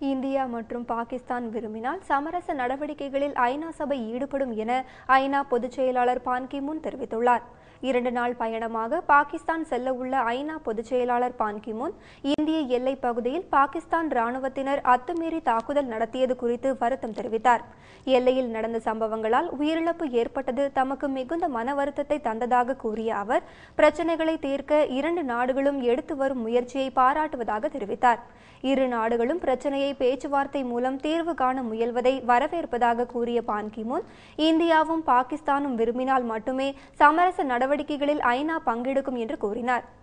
India மற்றும் பாகிஸ்தான் விரும்பினால் சமரச நடவடிக்கைகளில் ஐநா சபை ஈடுபடும் என ஐநா பொதுச் செயலாளர் பான் கி மூன் தெரிவித்துள்ளார் இரண்டு நாள் பயணமாக பாகிஸ்தான் செல்ல உள்ள ஐநா பொதுச் செயலாளர் பான் கி மூன் இந்திய எல்லைப் பகுதியில் பாகிஸ்தான் ராணுவத்தினர் அத்துமீறி தாக்குதல் நடத்தியது குறித்து வருத்தம் தெரிவித்தார் எல்லையில் நடந்த சம்பவங்களால் உயிரிழப்பு ஏற்பட்டது தமக்கு மிகுந்த மன வருத்தத்தை தந்ததாக கூறிய அவர் பிரச்சினைகளை தீர்க்க இரண்டு நாடுகளும் எடுத்து வரும் முயற்சியை பாராட்டுவதாக தெரிவித்தார் இரு நாடுகளும் பிரச்சனையை பேச்சுவார்த்தை மூலம் தீர்வு காண முயல்வதை வரவேற்பதாக கூறிய பான் கி மூன் இந்தியாவும் பாகிஸ்தானும் விரும்பினால் மட்டுமே சமரச நடவடிக்கைகளில் ஐநா பங்கெடுக்கும் என்று கூறினார்